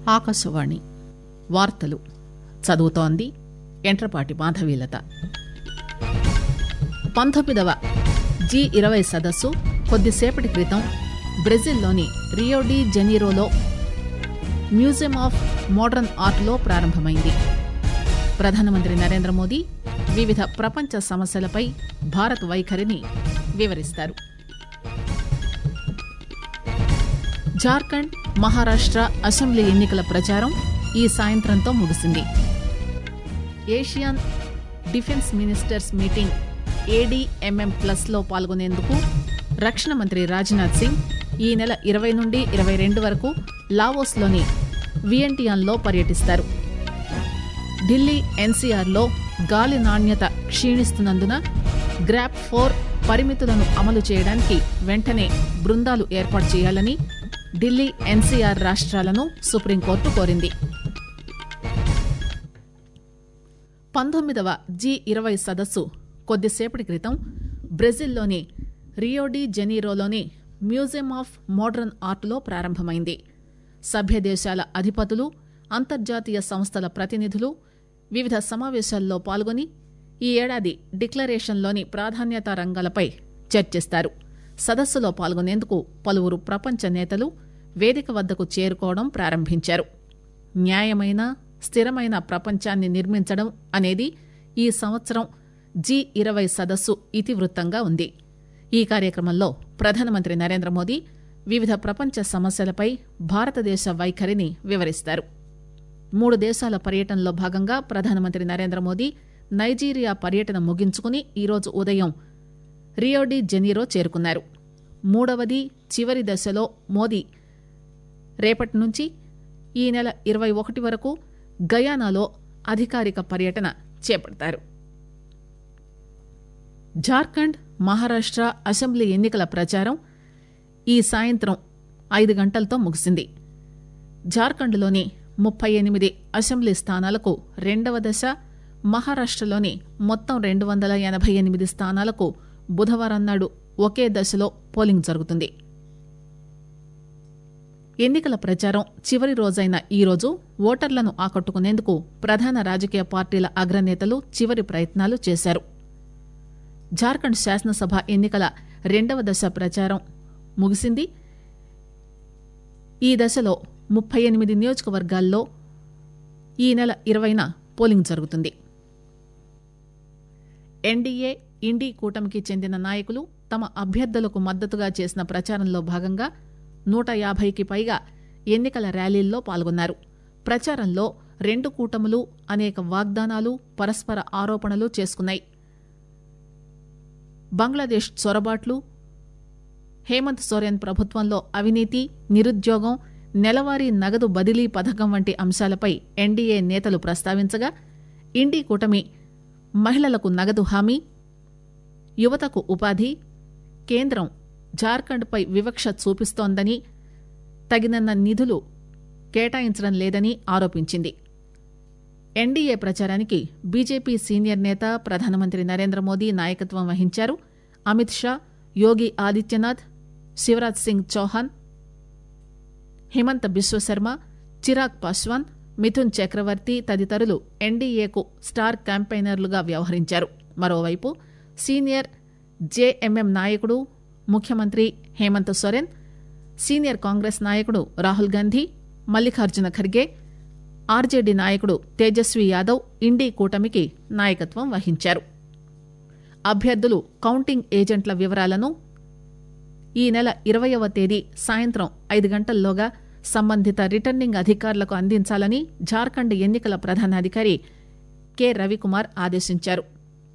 ఆకాశవాణి వార్తలు చదువుతోంది ఎంట్రపాటి మాధవీలత పంతొమ్మిదవ జీ ఇరవై సదస్సు కొద్దిసేపటి క్రితం బ్రెజిల్లోని రియో డి జెనీరోలో మ్యూజియం ఆఫ్ మోడర్న్ ఆర్ట్లో ప్రారంభమైంది ప్రధానమంత్రి నరేంద్ర మోదీ వివిధ ప్రపంచ సమస్యలపై భారత్ వైఖరిని వివరిస్తారు జార్ఖండ్ మహారాష్ట్ర అసెంబ్లీ ఎన్నికల ప్రచారం ఈ సాయంత్రంతో ముగిసింది ASEAN defence ministers meeting ADMM plus లో పాల్గొనేందుకు రక్షణ మంత్రి రాజ్నాథ్ సింగ్ ఈ నెల ఇరవై నుండి ఇరవై రెండు వరకు లావోస్లోని వియంటియాన్లో పర్యటిస్తారు ఢిల్లీ ఎన్సీఆర్లో గాలి నాణ్యత క్షీణిస్తున్నందున గ్రాప్ ఫోర్ పరిమితులను అమలు చేయడానికి వెంటనే బృందాలు ఏర్పాటు చేయాలని ఢిల్లీ ఎన్సీఆర్ రాష్ట్రాలను సుప్రీంకోర్టు కోరింది పంతొమ్మిదవ జీ ఇరవై సదస్సు కొద్దిసేపటి క్రితం బ్రెజిల్లోని రియోడి జెనీరోలోని మ్యూజియం ఆఫ్ మోడర్న్ ఆర్ట్లో ప్రారంభమైంది సభ్య దేశాల అధిపతులు అంతర్జాతీయ సంస్థల ప్రతినిధులు వివిధ సమావేశాల్లో పాల్గొని ఈ ఏడాది డిక్లరేషన్లోని ప్రాధాన్యతా రంగాలపై చర్చిస్తారు సదస్సులో పాల్గొనేందుకు పలువురు ప్రపంచ నేతలు వేదిక వద్దకు చేరుకోవడం ప్రారంభించారు న్యాయమైన స్థిరమైన ప్రపంచాన్ని నిర్మించడం అనేది ఈ సంవత్సరం జీ ఇరవై సదస్సు ఇతివృత్తంగా ఉంది ఈ కార్యక్రమంలో ప్రధానమంత్రి నరేంద్ర మోదీ వివిధ ప్రపంచ సమస్యలపై భారతదేశ వైఖరిని వివరిస్తారు మూడు దేశాల పర్యటనలో భాగంగా ప్రధానమంత్రి నరేంద్ర మోదీ నైజీరియా పర్యటన ముగించుకుని ఈరోజు ఉదయం రియోడి జెనీరో చేరుకున్నారు మూడవది చివరి దశలో మోదీ రేపటి నుంచి ఈ నెల ఇరవై ఒకటి వరకు గయానాలో అధికారిక పర్యటన చేపడతారు జార్ఖండ్ మహారాష్ట్ర అసెంబ్లీ ఎన్నికల ప్రచారం ఈ సాయంత్రం ఐదు గంటలతో ముగిసింది జార్ఖండ్లోని ముప్పై ఎనిమిది అసెంబ్లీ స్థానాలకు రెండవ దశ మహారాష్ట్రలోని మొత్తం రెండు వందల ఎనభై ఎనిమిది స్థానాలకు బుధవారం నాడు ఒకే దశలో పోలింగ్ జరుగుతుంది ఎన్నికల ప్రచారం చివరి రోజైన ఈ రోజు ఓటర్లను ఆకట్టుకునేందుకు ప్రధాన రాజకీయ పార్టీల అగ్రనేతలు చివరి ప్రయత్నాలు చేశారు జార్ఖండ్ శాసనసభ ఎన్నికల రెండవ దశ ప్రచారం ముగిసింది ఈ దశలో ముప్పై ఎనిమిది నియోజకవర్గాల్లో ఈ నెల ఇరవైన పోలింగ్ జరుగుతుంది ఎన్డీఏ ఇండీ కూటమికి చెందిన నాయకులు తమ అభ్యర్థులకు మద్దతుగా చేసిన ప్రచారంలో భాగంగా నూట యాభైకి పైగా ఎన్నికల ర్యాలీల్లో పాల్గొన్నారు ప్రచారంలో రెండు కూటములు అనేక వాగ్దానాలు పరస్పర ఆరోపణలు చేసుకున్నాయి బంగ్లాదేశ్ చొరబాట్లు హేమంత్ సోరెన్ ప్రభుత్వంలో అవినీతి నిరుద్యోగం నెలవారీ నగదు బదిలీ పథకం వంటి అంశాలపై ఎన్డీఏ నేతలు ప్రస్తావించగా ఇండీ కూటమి మహిళలకు నగదు హామీ యువతకు ఉపాధి కేంద్రం జార్ఖండ్పై వివక్ష చూపిస్తోందని తగినన్న నిధులు కేటాయించడం లేదని ఆరోపించింది ఎన్డీఏ ప్రచారానికి బీజేపీ సీనియర్ నేత ప్రధానమంత్రి నరేంద్ర మోదీ నాయకత్వం వహించారు అమిత్ షా యోగి ఆదిత్యనాథ్ శివరాజ్ సింగ్ చౌహాన్ హిమంత బిశ్వశర్మ చిరాగ్ పాస్వాన్ మిథున్ చక్రవర్తి తదితరులు ఎన్డీఏకు స్టార్ క్యాంపెయినర్లుగా వ్యవహరించారు మరోవైపు సీనియర్ జేఎంఎం నాయకుడు ముఖ్యమంత్రి హేమంత్ సోరెన్ సీనియర్ కాంగ్రెస్ నాయకుడు రాహుల్ గాంధీ మల్లికార్జున ఖర్గే ఆర్జేడీ నాయకుడు తేజస్వి యాదవ్ ఇండీ కూటమికి నాయకత్వం వహించారు అభ్యర్థులు కౌంటింగ్ ఏజెంట్ల వివరాలను ఈ నెల ఇరవయవ తేదీ సాయంత్రం ఐదు గంటల్లోగా సంబంధిత రిటర్నింగ్ అధికారులకు అందించాలని జార్ఖండ్ ఎన్నికల ప్రధానాధికారి కె రవికుమార్ ఆదేశించారు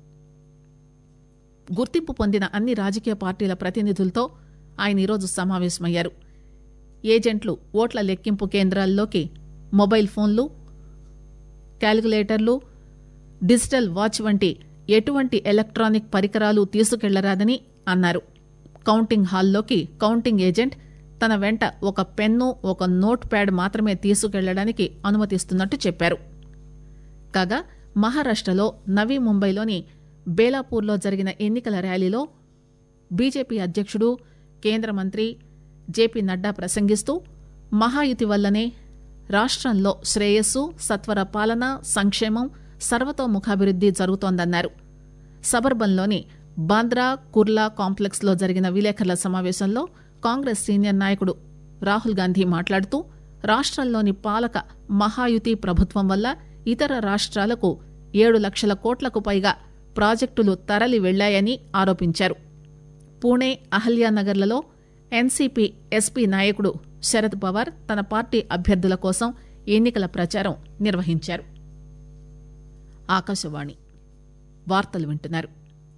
గుర్తింపు పొందిన అన్ని రాజకీయ పార్టీల ప్రతినిధులతో ఆయన ఈరోజు సమావేశమయ్యారు ఏజెంట్లు ఓట్ల లెక్కింపు కేంద్రాల్లోకి మొబైల్ ఫోన్లు క్యాలిక్యులేటర్లు డిజిటల్ వాచ్ వంటి ఎటువంటి ఎలక్ట్రానిక్ పరికరాలు తీసుకెళ్లరాదని అన్నారు కౌంటింగ్ హాల్లోకి కౌంటింగ్ ఏజెంట్ తన వెంట ఒక పెన్ను ఒక నోట్ ప్యాడ్ మాత్రమే తీసుకెళ్లడానికి అనుమతిస్తున్నట్టు చెప్పారు కాగా మహారాష్టలో నవీ ముంబైలోని బేలాపూర్లో జరిగిన ఎన్నికల ర్యాలీలో బీజేపీ అధ్యక్షుడు కేంద్ర మంత్రి జేపీ నడ్డా ప్రసంగిస్తూ మహాయుతి వల్లనే రాష్టంలో శ్రేయస్సు సత్వర పాలన సంక్షేమం సర్వతోముఖాభివృద్ది జరుగుతోందన్నారు సబర్బన్లోని బాంద్రా కుర్లా కాంప్లెక్స్ లో జరిగిన విలేకరుల సమావేశంలో కాంగ్రెస్ సీనియర్ నాయకుడు రాహుల్ గాంధీ మాట్లాడుతూ రాష్టంలోని పాలక మహాయుతి ప్రభుత్వం వల్ల ఇతర రాష్ట్రాలకు ఏడు లక్షల కోట్లకు పైగా ప్రాజెక్టులు తరలి వెళ్లాయని ఆరోపించారు పూణే అహల్యానగర్లలో ఎన్సీపీ ఎస్పీ నాయకుడు శరద్ పవార్ తన పార్టీ అభ్యర్థుల కోసం ఎన్నికల ప్రచారం నిర్వహించారు ఆకాశవాణి వార్తలు వింటున్నారు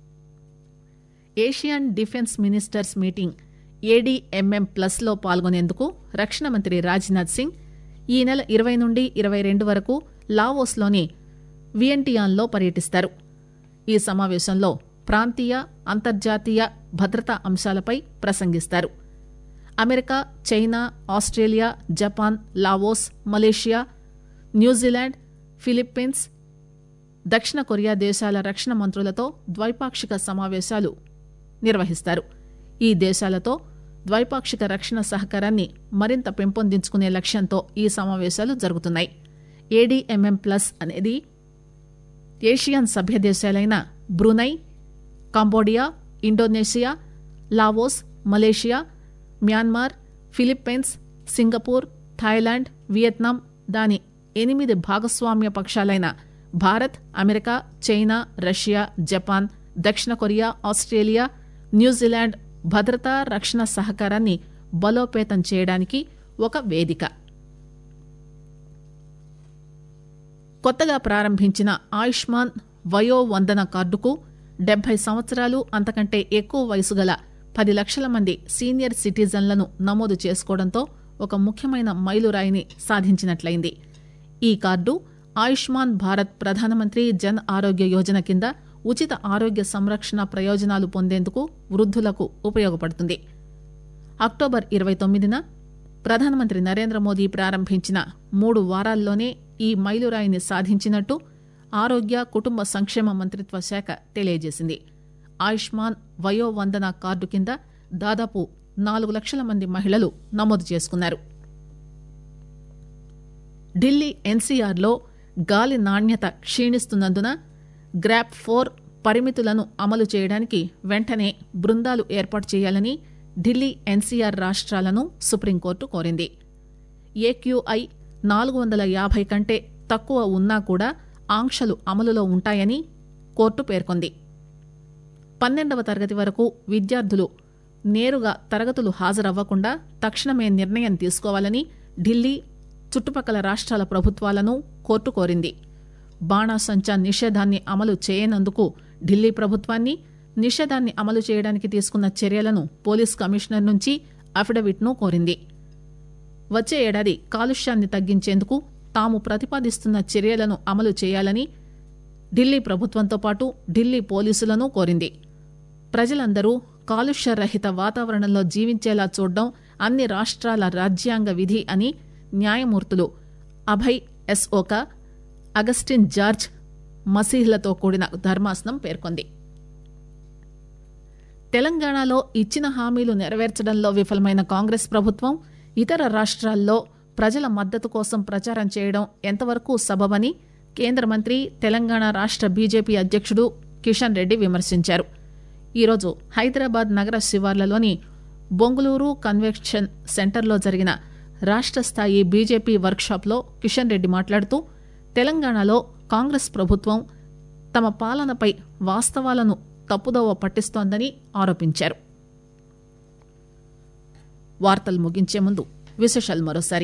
ASEAN defence ministers meeting ADMM plus లో పాల్గొనేందుకు రక్షణ మంత్రి రాజ్నాథ్ సింగ్ ఈ నెల ఇరవై నుండి ఇరవై రెండు వరకు లావోస్లోని వియంటియాన్లో పర్యటిస్తారు ఈ సమావేశంలో ప్రాంతీయ అంతర్జాతీయ భద్రతా అంశాలపై ప్రసంగిస్తారు America China Australia Japan Laos Malaysia New Zealand Philippines దక్షిణ కొరియా దేశాల రక్షణ మంత్రులతో ద్వైపాక్షిక సమావేశాలు నిర్వహిస్తారు ఈ దేశాలతో ద్వైపాక్షిక రక్షణ సహకారాన్ని మరింత పెంపొందించుకునే లక్ష్యంతో ఈ సమావేశాలు జరుగుతున్నాయి ఏడీఎంఎం ప్లస్ అనేది ఏషియన్ సభ్య దేశాలైన Brunei Cambodia Indonesia Laos Malaysia Myanmar Philippines Singapore Thailand Vietnam దాని ఎనిమిది భాగస్వామ్య పక్షాలైన Bharat America China Russia Japan దక్షిణ కొరియా ఆస్ట్రేలియా న్యూజిలాండ్ భద్రతా రక్షణ సహకారాన్ని బలోపేతం చేయడానికి ఒక వేదిక కొత్తగా ప్రారంభించిన ఆయుష్మాన్ వయో వందన కార్డుకు డెబ్బై సంవత్సరాలు అంతకంటే ఎక్కువ వయసు గల పది లక్షల మంది సీనియర్ సిటిజన్లను నమోదు చేసుకోవడంతో ఒక ముఖ్యమైన మైలురాయిని సాధించినట్లయింది ఈ కార్డు ఆయుష్మాన్ భారత్ ప్రధానమంత్రి జన్ ఆరోగ్య యోజన కింద ఉచిత ఆరోగ్య సంరక్షణ ప్రయోజనాలు పొందేందుకు వృద్ధులకు ఉపయోగపడుతుంది అక్టోబర్ ఇరవై తొమ్మిదిన ప్రధానమంత్రి నరేంద్ర మోదీ ప్రారంభించిన మూడు వారాల్లోనే ఈ మైలురాయిని సాధించినట్టు ఆరోగ్య కుటుంబ సంక్షేమ మంత్రిత్వ శాఖ తెలియజేసింది ఆయుష్మాన్ వయో వందన కార్డు కింద దాదాపు నాలుగు లక్షల మంది మహిళలు నమోదు చేసుకున్నారు ఢిల్లీ ఎన్సీఆర్లో గాలి నాణ్యత క్షీణిస్తున్నందున గ్రాప్ ఫోర్ పరిమితులను అమలు చేయడానికి వెంటనే బృందాలు ఏర్పాటు చేయాలని ఢిల్లీ ఎన్సీఆర్ రాష్ట్రాలను సుప్రీంకోర్టు కోరింది ఏక్యూఐ నాలుగు వందల యాభై కంటే తక్కువ ఉన్నా కూడా ఆంక్షలు అమలులో ఉంటాయని కోర్టు పేర్కొంది పన్నెండవ తరగతి వరకు విద్యార్థులు నేరుగా తరగతులు హాజరవ్వకుండా తక్షణమే నిర్ణయం తీసుకోవాలని ఢిల్లీ చుట్టుపక్కల రాష్ట్రాల ప్రభుత్వాలను కోర్టు కోరింది బాణాసంచా నిషేధాన్ని అమలు చేయనందుకు ఢిల్లీ ప్రభుత్వాన్ని నిషేధాన్ని అమలు చేయడానికి తీసుకున్న చర్యలను పోలీస్ కమిషనర్ నుంచి అఫిడవిట్ను కోరింది వచ్చే ఏడాది కాలుష్యాన్ని తగ్గించేందుకు తాము ప్రతిపాదిస్తున్న చర్యలను అమలు చేయాలని ఢిల్లీ ప్రభుత్వంతో పాటు ఢిల్లీ పోలీసులను కోరింది ప్రజలందరూ కాలుష్య రహిత వాతావరణంలో జీవించేలా చూడడం అన్ని రాష్ట్రాల రాజ్యాంగ విధి అని న్యాయమూర్తులు Abhay S Oka Augustine George మసీహ్లతో కూడిన ధర్మాసనం పేర్కొంది తెలంగాణలో ఇచ్చిన హామీలు నెరవేర్చడంలో విఫలమైన కాంగ్రెస్ ప్రభుత్వం ఇతర రాష్ట్రాల్లో ప్రజల మద్దతు కోసం ప్రచారం చేయడం ఎంతవరకు సబబని కేంద్ర మంత్రి తెలంగాణ రాష్ట్ర బీజేపీ అధ్యక్షుడు కిషన్ రెడ్డి విమర్శించారు ఈరోజు హైదరాబాద్ నగర శివార్లలోని బొంగులూరు కన్వెన్షన్ సెంటర్లో జరిగిన రాష్ట్ర స్థాయి బీజేపీ వర్క్షాప్లో కిషన్ రెడ్డి మాట్లాడుతూ తెలంగాణలో కాంగ్రెస్ ప్రభుత్వం తమ పాలనపై వాస్తవాలను తప్పుదోవ పట్టిస్తోందని ఆరోపించారు వార్తలు ముగించే ముందు విశేషాలు మరోసారి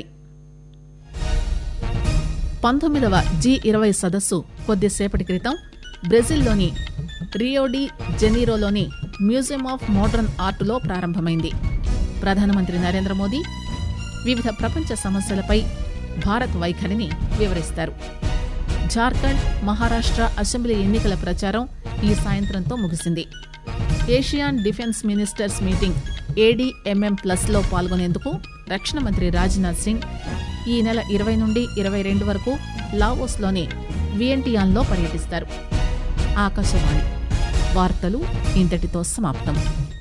పంతొమ్మిదవ జీ ఇరవై సదస్సు కొద్దిసేపటి క్రితం బ్రెజిల్లోని రియోడి జెనీరోలోని మ్యూజియం ఆఫ్ మోడర్న్ ఆర్టులో ప్రారంభమైంది ప్రధానమంత్రి నరేంద్ర మోదీ వివిధ ప్రపంచ సమస్యలపై భారత్ వైఖరిని వివరిస్తారు జార్ఖండ్ మహారాష్ట్ర అసెంబ్లీ ఎన్నికల ప్రచారం ఈ సాయంత్రంతో ముగిసింది ASEAN defence ministers meeting ADMM plus లో పాల్గొనేందుకు రక్షణ మంత్రి రాజ్నాథ్ సింగ్ ఈ నెల ఇరవై నుండి ఇరవై రెండు వరకు లావోస్లోని వియంటియాన్లో పర్యటిస్తారు ఆకాశవాణి వార్తలు ఇంతటితో సమాప్తం